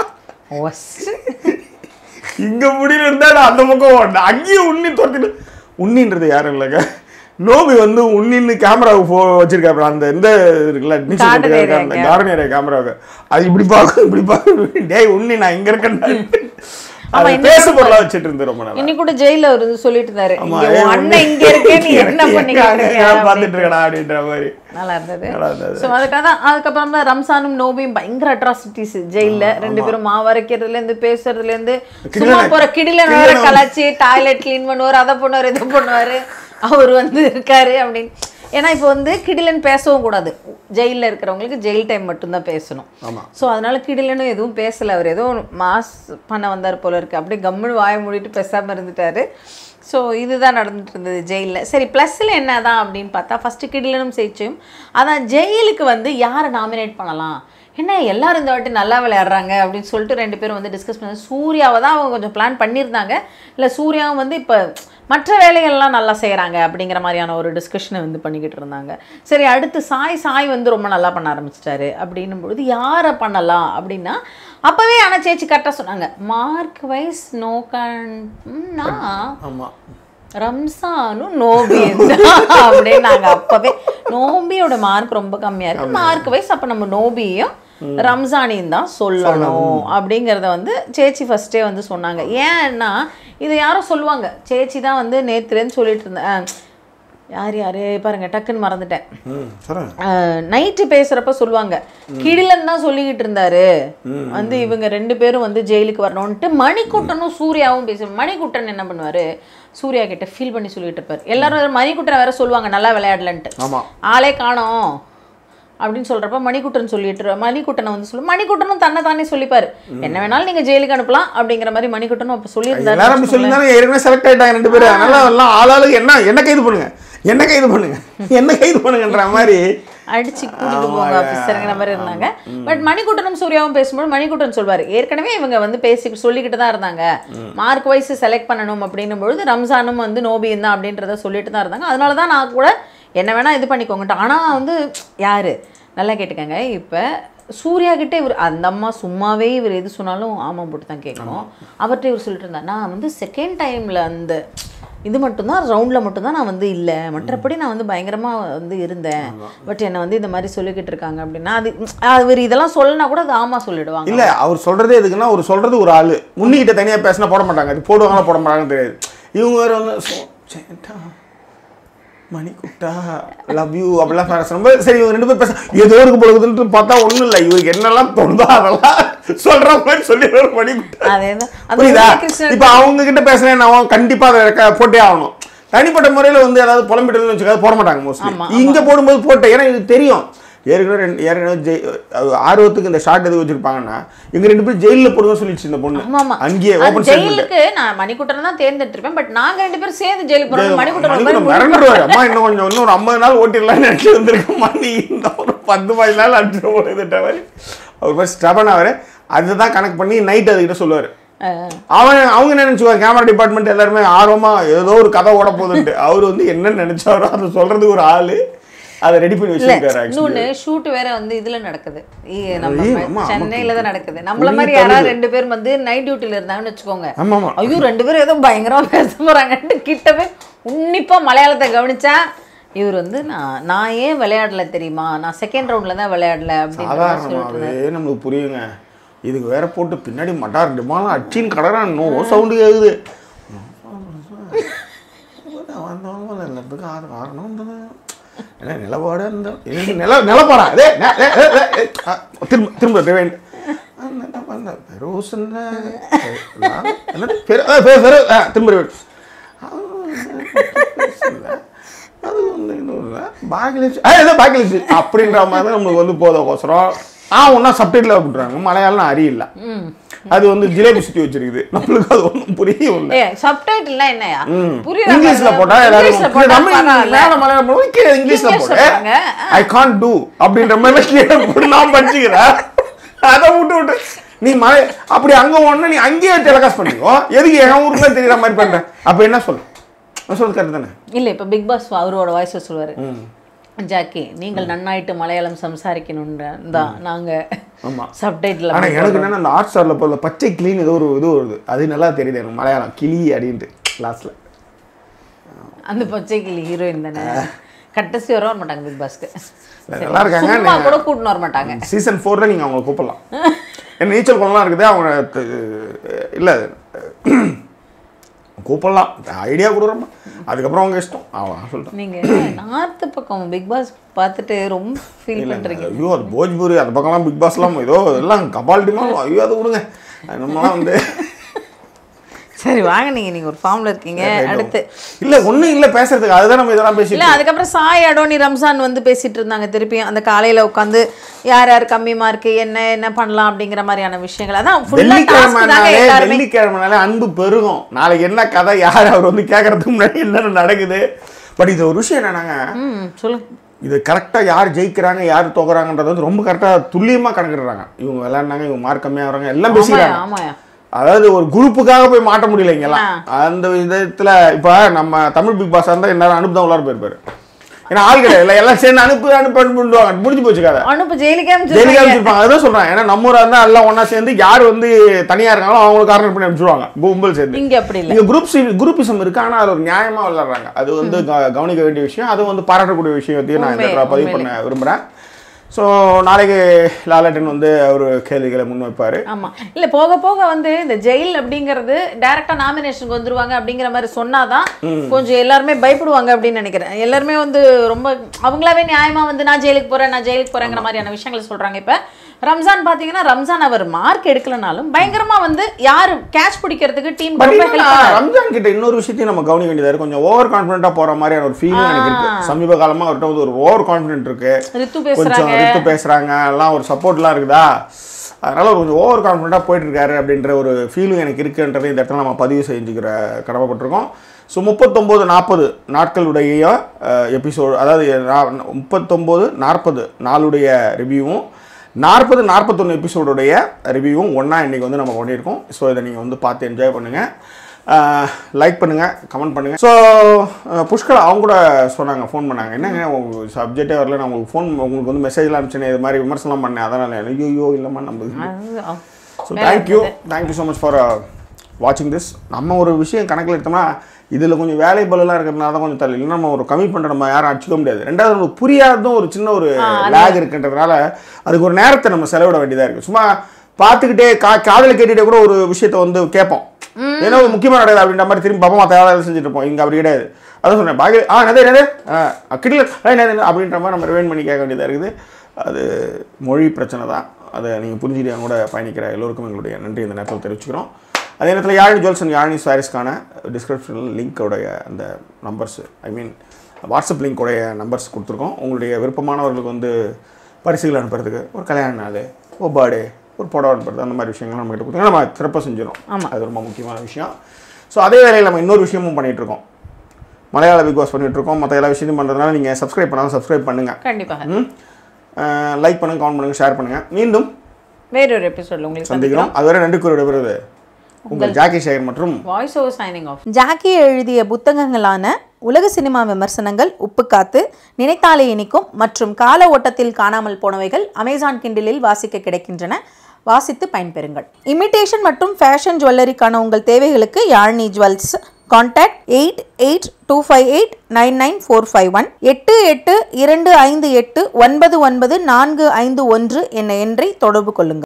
இங்க முடியல இருந்தா நான் அந்த பக்கம் ஓடினேன் அங்கேயும் உன்னி துரத்திட்டு உன்னின்றது யாரும் இல்லைங்க நோபி வந்து உன்னின்னு கேமராவுக்கு போ வச்சிருக்காரு அந்த இந்த இருக்குல்ல Garden area அந்த ங்க. கார்டன் ஏரியா கேமராவுக்கு அது இப்படி பார்க்கும் இப்படி பார்க்கும் டேய் உன்னி நான் இங்க இருக்கேன் ஆமா, அது இந்த பேச பக்கம் பொருளா வச்சுட்டு இருந்து ரொம்ப நல்லா இன்னைக்கு கூட ஜெயில அவர் வந்து சொல்லிட்டு இருந்தாரு ஆமா, இங்க ஏய், உன் அண்ணன் இங்க இருக்கே நீ என்ன பண்ணிக்கிட்டு இருக்க பார்த்துட்டு அப்படின்னு. இருக்கடா அப்படின்ற மாதிரி நல்லா இருந்தது நல்லா இருந்தது. ஸோ அதுக்காக தான் அதுக்கப்புறம் தான் ரம்சானும் நோபியும் பயங்கர அட்ராசிட்டிஸ் ஜெயில்ல ரெண்டு பேரும் மாவரைக்கிறதுல இருந்து பேசுறதுல இருந்து சும்மா கிடிலன் போற கிடிலன் வேற கிடிலன் கலாச்சி டாய்லெட் க்ளீன் பண்ணுவார் அதை பண்ணுவார் இதை பண்ணுவாரு அவர் வந்து இருக்காரு அப்படின்னு ஏன்னா இப்போ வந்து கிடிலன் பேசவும் கூடாது ஜெயிலில் இருக்கிறவங்களுக்கு ஜெயில் டைம் மட்டும்தான் பேசணும் ஆமா ஸோ அதனால கிடிலனும் எதுவும் பேசல அவர் ஏதோ மாஸ் பண்ண வந்தார் போல இருக்கு அப்படியே கம்முன்னு வாய மூடிட்டு பேசாமல் இருந்துட்டாரு ஸோ இதுதான் நடந்துட்டு இருந்தது ஜெயிலில் சரி ப்ளஸ்ஸில் என்ன தான் அப்படின்னு பார்த்தா ஃபஸ்ட்டு கிடிலனும் ஜெயிச்சும் அதான் ஜெயிலுக்கு வந்து யாரை நாமினேட் பண்ணலாம் என்ன எல்லாரும் இந்த வாட்டி நல்லா விளையாடுறாங்க அப்படின்னு சொல்லிட்டு ரெண்டு பேரும் வந்து டிஸ்கஸ் பண்ணி சூர்யாவை தான் அவங்க கொஞ்சம் பிளான் பண்ணியிருந்தாங்க இல்லை சூர்யாவும் வந்து இப்போ மற்ற வேலைகள்லாம் நல்லா செய்கிறாங்க அப்படிங்கிற மாதிரியான ஒரு டிஸ்கஷனை வந்து பண்ணிக்கிட்டு இருந்தாங்க சரி அடுத்து சாய் சாய் வந்து ரொம்ப நல்லா பண்ண ஆரம்பிச்சிட்டாரு அப்படின்னும் பொழுது யாரை பண்ணலாம் அப்படின்னா அப்போவே ஆனால் சேச்சி கரெக்டாக சொன்னாங்க மார்க் வைஸ் நோ கண்ணா ஆமா ரம்சானும் நோபியும் தான் அப்படின்னாங்க அப்பவே நோபியோட மார்க் ரொம்ப கம்மியா இருக்கு மார்க் வைஸ் அப்ப நம்ம நோபியும் ரம்ஜானையும் தான் சொல்லணும் அப்படிங்கிறத வந்து சேச்சி ஃபர்ஸ்டே வந்து சொன்னாங்க ஏன்னா இது யாரும் சொல்லுவாங்க சேச்சி தான் வந்து நேத்துலேருந்து சொல்லிட்டு இருந்தேன் யார் யாரு பாருங்க டக்குன்னு மறந்துட்டேன் ம் சொல்லுங்க நைட்டு பேசுறப்ப சொல்லுவாங்க கிடிலன் தான் சொல்லிக்கிட்டு இருந்தாரு வந்து இவங்க ரெண்டு பேரும் வந்து ஜெயிலுக்கு வரணும்ட்டு மணிக்குட்டனும் சூர்யாவும் பேசு மணிக்குட்டன் என்ன பண்ணுவாரு சூர்யா கிட்ட ஃபீல் பண்ணி சொல்லிட்டு இருப்பாரு எல்லாரும் மணிக்குட்டனை வேற சொல்லுவாங்க நல்லா விளையாடலன்ட்டு ஆமா ஆளே காணோம் அப்படின்னு சொல்றப்ப மணிக்குட்டன் சொல்லிட்டு மணிக்குட்டனை வந்து சொல்லு மணிக்குட்டனும் தன்னை தானே சொல்லிப்பாரு என்ன வேணாலும் நீங்க ஜெயிலுக்கு அனுப்பலாம் அப்படிங்கிற மாதிரி மணிக்குட்டனும் அப்ப எல்லாரும் அப்படி சொல்லியிருந்தாரு சொல்லியிருந்தாலும் ஏற்கனவே செலக்ட் ஆயிட்டாங்க ரெண்டு பேரும் அதனால எல்லாம் ஆளாளுக்கு என்ன என்ன கைது பண்ணுங்க என்ன கைது பண்ணுங்க என்ன கைது பண்ணுங்கன்ற மாதிரி அடிச்சு கூட்டிட்டு போங்க ஆஃபீஸருங்கிற மாதிரி இருந்தாங்க பட் மணிக்கூட்டனும் சூர்யாவும் பேசும்போது மணிக்கூட்டன் சொல்வாரு ஏற்கனவே இவங்க வந்து பேசி சொல்லிக்கிட்டு தான் இருந்தாங்க மார்க் வைஸ் செலக்ட் பண்ணணும் அப்படின்னும் பொழுது ரம்ஜானும் வந்து நோபியும் தான் அப்படின்றத சொல்லிட்டு தான் இருந்தாங்க அதனால தான் நான் கூட என்ன வேணா இது பண்ணிக்கோங்கட்டு ஆனா வந்து யாரு நல்லா கேட்டுக்கங்க இப்ப சூர்யா கிட்ட இவர் அந்த அம்மா சும்மாவே இவர் எது சொன்னாலும் ஆமாம் போட்டு தான் கேட்கணும் அவர்கிட்ட இவர் சொல்லிட்டு இருந்தா நான் வந்து செகண்ட் டைம்ல அந்த இது மட்டும்தான் ரவுண்டில் மட்டும்தான் நான் வந்து இல்லை மற்றபடி நான் வந்து பயங்கரமாக வந்து இருந்தேன் பட் என்னை வந்து இந்த மாதிரி சொல்லிக்கிட்டு இருக்காங்க அப்படின்னா அது அவர் இதெல்லாம் சொல்லனா கூட அது ஆமாம் சொல்லிடுவாங்க இல்ல அவர் சொல்றதே எதுக்குன்னா அவர் சொல்றது ஒரு ஆளு முன்னிக்கிட்ட தனியா பேசினா போட மாட்டாங்க அது போடுவாங்களா போட மாட்டாங்கன்னு தெரியாது இவங்க வேற வந்து சோ- சேட்டா, மணிக்குட்டா லவ் யூ அப்படிலாம் பேசுறப்ப சரி இவங்க ரெண்டு பேரும் பேச ஏதோ இருக்கு பொழுதுன்ட்டு பார்த்தா ஒண்ணும் இல்லை இவருக்கு என்னெல்லாம் தோணுதோ அதெல்லாம் சொல்ற மாதிரி சொல்லி மணிக்குட்டா அதேதான் அந்த புரியுதா கிருஷ்ணன் இப்ப அவங்க கிட்ட பேசுறேன் நான் கண்டிப்பா அதை ரெக்க- போட்டே ஆகணும் தனிப்பட்ட முறையில வந்து ஏதாவது புலம்பிட்டு வச்சுக்காது போட மாட்டாங்க மோஸ்ட்லி ஆமா, இங்க போடும்போது போட்டேன் ஏன்னா இது தெரியும் ஏற்கனவே ரெண்டு ஏற்கனவே ஜெய் அது ஆர்வத்துக்கு இந்த ஷார்ட் எதுக்கு வச்சிருப்பாங்கன்னா எங்க ரெண்டு பேரும் ஜெயிலில் போடுங்க சொல்லிடுச்சு இந்த பொண்ணு ஆமா ஆமா அங்கேயே அது ஓப்பன் ஸ்டேட்மெண்ட் ஜெயிலுக்கு நான் மணிக்கூட்டனை தான் தேர்ந்தெடுத்திருப்பேன் பட் நாங்க ரெண்டு பேரும் சேர்ந்து ஜெயிலுக்கு போறோம் மணிக்கூட்டன் மணிக்கூடம் மிரண்டுருவாரு அம்மா இன்னும் கொஞ்சம் இன்னும் ஒரு ஐம்பது நாள் ஓட்டிடலாம்னு நினைச்சு வந்திருக்கம்மா நீ இந்த ஒரு பத்து பதினஞ்சு நாள் அடிச்சு போடுதுன்ற மாதிரி அவர் மாதிரி ஸ்டபன் அவர் அதுதான் கனெக்ட் பண்ணி நைட் அதுக்கிட்ட சொல்லுவார் அவன் அவங்க என்ன நினைச்சுவாங்க கேமரா டிபார்ட்மெண்ட் எல்லாருமே ஆர்வமா ஏதோ ஒரு கதை ஓட போகுதுன்ட்டு அவர் வந்து என்ன நினைச்சாரோ அதை சொல்றதுக்கு ஒரு ஆளு அதை ரெடி பண்ணி இல்ல வச்சிருக்காரு ஆக்சுவலி இன்னொன்னு ஷூட் வேற வந்து இதுல நடக்குது இ- நம்ம ஐயோ, ஆமா, ஆமா. சென்னையில தான் நடக்குது நம்மள உயிர் மாதிரி தள்ளுது. யாராவது ரெண்டு பேர் வந்து நைட் டியூட்டில இருந்தாங்கன்னு வச்சுக்கோங்க ஆமா ஆமா ஐயோ ரெண்டு பேரும் ஏதோ பயங்கரமா பேச போறாங்கன்ட்டு கிட்ட போய் உன்னிப்பா மலையாளத்தை கவனிச்சா இவர் வந்து நான் நான் ஏன் விளையாடல தெரியுமா நான் செகண்ட் ரவுண்ட்ல தான் விளையாடல அப்படின்னு சொல்லிட்டு சாதாரணமாகவே நம்மளுக்கு புரியுங்க இதுக்கு வேற போட்டு பின்னாடி மட்டார் டிமாலாம் அச்சின்னு கடறான் நோ சவுண்டு கேக்குது வந்தவங்க எல்லாத்துக்கும் ஆறு காரணம் இருந்தது என்ன நிலப்பாடு இருந்த எனக்கு நில நிலப்பாடா அதே நெ- நெ- நெ- நெ- ஆ, திரும்ப திரும்ப ரிவைண்ட் அந்த பெரோஸ்ன்னா என்னது பெரு ஆ, பெரு பெரு ஆ, திரும்ப repeat. ஆ, பெருசுல்ல. அது வந்து இன்னும் இல்லை பாக்கிலிச்சு ஆ ஏதோ பாக்கிலிச்சு அப்படின்ற மாதிரி தான் நம்மளுக்கு வந்து போதோக்கோசரம் ஆ ஒன்றா சப்டைட்டில் விட்டுறாங்க மலையாளம் அறியில்ல அது வந்து ஜிலேபி சுற்றி வச்சிருக்குது நம்மளுக்கு அது ஒன்றும் புரியவும் இல்லை ஏ சப்டைட்டில்னா என்னயா புரியுதா இங்கிலீஷ்ல பாருங்க. போட்டா எல்லாரும் இங்கிலீஷ்ல போட்டா தமிழ் பரவாயில்ல. மேல மலையாளம் போடுவோம் கீழே இங்கிலீஷ்ல இங்கிலீஷ்ல போடு போடுங்க. ஐ கான் டூ அப்படின்ற மாதிரி கீழே போட்டு நான் படிச்சுக்கிறேன் அதை விட்டு விட்டு நீ மலை அப்படி அங்க ஒண்ணு நீ அங்கேயே டெலகாஸ்ட் பண்ணிக்கோ எதுக்கு என் ஊருக்குள்ள தெரியற மாதிரி பண்ற அப்ப என்ன சொல்லு நான் சொல்றது கரெக்ட் தானே இல்ல இப்ப பிக் பாஸ் அவரோட வாய்ஸ் சொல்லுவாரு ஜாக்கி நீங்கள் நன்னாயிட்டு மலையாளம் சம்சாரிக்கணும்ன்ற தான் நாங்க ஆமா சப்டைட்டில் ஆனா எனக்கு என்னன்னா அந்த ஹாட் ஸ்டார்ல போல பச்சை கிளீன் ஏதோ ஒரு இது வருது அது நல்லா தெரியுது எனக்கு மலையாளம் கிளி அப்படின்ட்டு லாஸ்ட்ல அந்த பச்சை கிளி ஹீரோயின் தானே கட்டசி வர வர மாட்டாங்க பிக் பாஸ்க்கு நல்லா இருக்காங்க சும்மா கூட கூட்டின்னு வர மாட்டாங்க சீசன் ஃபோரில் நீங்கள் அவங்களை கூப்பிடலாம் என்ன நீச்சல் குளம்லாம் இருக்குது அவங்க த- இல்லை கூப்பிடலாம் ஐடியா கொடுக்குறோம் அதுக்கப்புறம் அவங்க இஷ்டம் அவன் சொல்லிட்டேன் நீங்க நார்த்து பக்கம் பிக் பாஸ் பார்த்துட்டு ரொம்ப ஃபீல் பண்றீங்க ஐயோ அது போஜ்பூரி அந்த பக்கம்லாம் பிக் பாஸ்லாம் ஏதோ எல்லாம் கபால்டிமா ஐயோ அதை விடுங்க நம்மலாம் வந்து சரி வாங்க நீங்க நீங்க ஒரு ஃபார்ம்ல இருக்கீங்க அடுத்து இல்லை ஒன்றும் இல்லை பேசுறதுக்கு அதுதான் நம்ம இதெல்லாம் பேசிட்டு இல்ல அதுக்கப்புறம் சாய் அடோனி ரம்ஜான் வந்து பேசிட்டு இருந்தாங்க திருப்பியும் அந்த காலையில உட்காந்து யார் யார் கம்மி மார்க் என்ன என்ன பண்ணலாம் அப்படிங்கிற மாதிரியான விஷயங்கள் அதான் ஃபுல்லா டாஸ்க் தாங்க வெள்ளிக்கிழமைனாலே எல்லாருமே வெள்ளிக்கிழமைனாலே அன்பு பெருகும் நாளைக்கு என்ன கதை யார் அவர் வந்து கேட்கறதுக்கு முன்னாடி என்னென்ன நடக்குது பட் இது ஒரு விஷயம் என்னன்னாங்க ம் சொல்லுங்க இது கரெக்டாக யார் ஜெயிக்கிறாங்க யார் தோக்குறாங்கன்றது வந்து ரொம்ப கரெக்டாக துல்லியமாக கணக்கிடுறாங்க இவங்க விளையாடுனாங்க இவங்க மார்க் கம்மியாக வராங்க எல்லாம் ஆமாயா பேசிக்கிறாங்க ஆமாயா அதாவது ஒரு குரூப்புக்காக போய் மாட்ட முடியல இங்கெல்லாம் அந்த விதத்தில் இப்போ நம்ம தமிழ் பிக் பாஸ் இருந்தால் எல்லாரும் அனுப்பு தான் உள்ளார போயிருப்பாரு ஏன்னா ஆள் கிடையாது இல்லை எல்லாம் சேர்ந்து அனுப்பு அனுப்பு அனுப்புவாங்க முடிஞ்சு போச்சு கதை அனுப்பு ஜெயிலுக்கே டெய்லி அனுப்பிச்சிருக்காங்க. அனுப்பிச்சிருப்பாங்க அதான் சொல்றேன் ஏன்னா நம்ம ஊரா இருந்தா எல்லாம் ஒண்ணா சேர்ந்து யார் வந்து தனியா இருக்காங்களோ அவங்களுக்கு கார்னர் பண்ணி அனுப்பிச்சிருவாங்க கும்பல் சேர்ந்து இங்க அப்படி இல்ல இங்க குரூப் குரூப்பிசம் இருக்கு ஆனா அது ஒரு நியாயமா விளையாடுறாங்க அது வந்து க- கவனிக்க வேண்டிய விஷயம் அது வந்து பாராட்டக்கூடிய விஷயத்தையும் நான் இந்த உண்மை, இடத்துல பதிவு பண்ண விரும்புறேன் ஸோ நாளைக்கு லாலட்டன் வந்து ஒரு கேள்விகளை முன்வைப்பாரு ஆமா இல்ல போக போக வந்து இந்த ஜெயில் அப்படிங்கிறது டைரக்டா நாமினேஷனுக்கு வந்துருவாங்க அப்படிங்கிற மாதிரி சொன்னாதான் கொஞ்சம் எல்லாருமே பயப்படுவாங்க அப்படின்னு நினைக்கிறேன் எல்லாருமே வந்து ரொம்ப அவங்களாவே நியாயமா வந்து நான் ஜெயிலுக்கு போறேன் நான் ஜெயிலுக்கு போறேங்கிற மாதிரியான விஷயங்களை சொல்றாங்க இப்ப ரம்ஜான் பாத்தீங்கன்னா ரம்ஜான் அவர் மார்க் எடுக்கலனாலும் பயங்கரமா வந்து யாரு கேட்ச் பிடிக்கிறதுக்கு டீம் பட் ரொம்ப என்னன்னா, ஹெல்ப் ரம்ஜான் கிட்ட இன்னொரு விஷயத்தையும் நம்ம கவனிக்க வேண்டியதா இருக்கு கொஞ்சம் ஓவர் கான்ஃபிடென்ட்டா போற மாதிரியான ஒரு ஃபீலிங் எனக்கு இருக்கு சமீப காலமா அவர்கிட்ட வந்து ஒரு ஓவர் கான்ஃபிடென்ட் இருக்கு ரித்து கொஞ்சம் பேசுறாங்க எடுத்து பேசுறாங்க எல்லாம் ஒரு சப்போர்ட்லாம் இருக்குதா அதனால ஒரு கொஞ்சம் ஓவர் கான்ஃபிடென்ட்டாக போயிட்டு இருக்காரு அப்படின்ற ஒரு ஃபீலிங் எனக்கு இருக்குன்றது இந்த இடத்துல நம்ம பதிவு செஞ்சுக்கிற கடமைப்பட்டிருக்கோம் ஸோ முப்பத்தொம்போது நாற்பது நாட்களுடைய எபிசோடு அதாவது நா- முப்பத்தொம்போது நாற்பது நாளுடைய ரிவ்யூவும் நாற்பது நாற்பத்தொன்று எபிசோடுடைய ரிவ்யூவும் ஒன்றா இன்றைக்கி வந்து நம்ம பண்ணியிருக்கோம் ஸோ இதை நீங்கள் வந்து பார்த்து என்ஜாய் பண்ணுங்கள் லைக் பண்ணுங்கள் கமெண்ட் பண்ணுங்கள் ஸோ புஷ்கலா அவங்க கூட சொன்னாங்க ஃபோன் பண்ணாங்க என்னங்க உங்களுக்கு சப்ஜெக்டே வரல நான் உங்களுக்கு ஃபோன் உங்களுக்கு வந்து மெசேஜ்லாம் அனுப்பிச்சேன் இது மாதிரி விமர்சனம் பண்ணேன் அதனால் ஐயோ இல்லைம்மா நம்ம so thank you thank you so much for வாட்சிங் திஸ் நம்ம ஒரு விஷயம் கணக்கில் எடுத்தோம்னா இதில் கொஞ்சம் வேலை பலுலாம் இருக்கிறதுனால தான் கொஞ்சம் தள்ளி இல்லைன்னா நம்ம ஒரு கம்மி பண்ணுற நம்ம யாரும் அடிச்சுக்க முடியாது ரெண்டாவது நமக்கு புரியாததும் ஒரு சின்ன ஒரு லேக் இருக்குன்றதுனால அதுக்கு ஒரு நேரத்தை நம்ம செலவிட வேண்டியதாக இருக்குது சும்மா பார்த்துக்கிட்டே கா காதில் கேட்டுகிட்டே கூட ஒரு விஷயத்தை வந்து கேட்போம் ஏன்னா ஒரு முக்கியமான கிடையாது அப்படின்ற மாதிரி திரும்பி பார்ப்போம் மற்ற வேலை செஞ்சுட்டு இருப்போம் இங்கே அப்படி கிடையாது அதான் சொன்னேன் பாக்கி ஆ நதே நதே கிட்டல அப்படின்ற மாதிரி நம்ம ரிவைன் பண்ணி கேட்க வேண்டியதாக இருக்குது அது மொழி பிரச்சனை தான் அதை நீங்கள் புரிஞ்சுட்டு என் கூட பயணிக்கிற எல்லோருக்கும் எங்களுடைய நன்றி இந்த நேரத்தில் தெரிவிச்சுக்கிறோம் அதே நேரத்தில் யாழினி ஜுவல்ஸ் அண்ட் யாழினி சாரீஸ்க்கான டிஸ்கிரிப்ஷனில் லிங்க்கோடைய அந்த நம்பர்ஸ் ஐ மீன் வாட்ஸ்அப் லிங்க்கோடைய நம்பர்ஸ் கொடுத்துருக்கோம் உங்களுடைய விருப்பமானவர்களுக்கு வந்து பரிசுகள் அனுப்புறதுக்கு ஒரு கல்யாண நாள் ஒரு பர்த்டே ஒரு புடவை அனுப்புறது அந்த மாதிரி விஷயங்கள் நம்ம கிட்ட கொடுத்தீங்கன்னா நம்ம சிறப்பாக செஞ்சிடும் அது ரொம்ப முக்கியமான விஷயம் ஸோ அதே வேளையில் நம்ம இன்னொரு விஷயமும் பண்ணிகிட்டு இருக்கோம் மலையாள பிக் பாஸ் பண்ணிட்டு இருக்கோம் மற்ற எல்லா விஷயத்தையும் பண்ணுறதுனால நீங்கள் சப்ஸ்கிரைப் பண்ணாலும் சப்ஸ்கிரைப் பண்ணுங்கள் கண்டிப்பாக லைக் பண்ணுங்க கமெண்ட் பண்ணுங்க ஷேர் பண்ணுங்க மீண்டும் வேறொரு எபிசோட்ல உங்களுக்கு சந்திக்கிறோம் அதுவரை நன்றி கூறி விடைபெறுவது உங்கள் ஜாக்கி சேகர் மற்றும் voice over signing off Jackie எழுதிய புத்தகங்களான உலக சினிமா விமர்சனங்கள் உப்புக்காத்து நினைத்தாலே இனிக்கும் மற்றும் கால ஓட்டத்தில் காணாமல் போனவைகள் அமேசான் கிண்டிலில் வாசிக்க கிடைக்கின்றன வாசித்து பயன்பெறுங்கள் இமிட்டேஷன் மற்றும் ஃபேஷன் ஜுவல்லரிக்கான உங்கள் தேவைகளுக்கு Yazhini jewels contact eight eight two five eight nine nine four five one எட்டு எட்டு இரண்டு ஐந்து எட்டு ஒன்பது ஒன்பது நான்கு ஐந்து ஒன்று என்ற எண்ணை தொடர்பு கொள்ளுங்கள்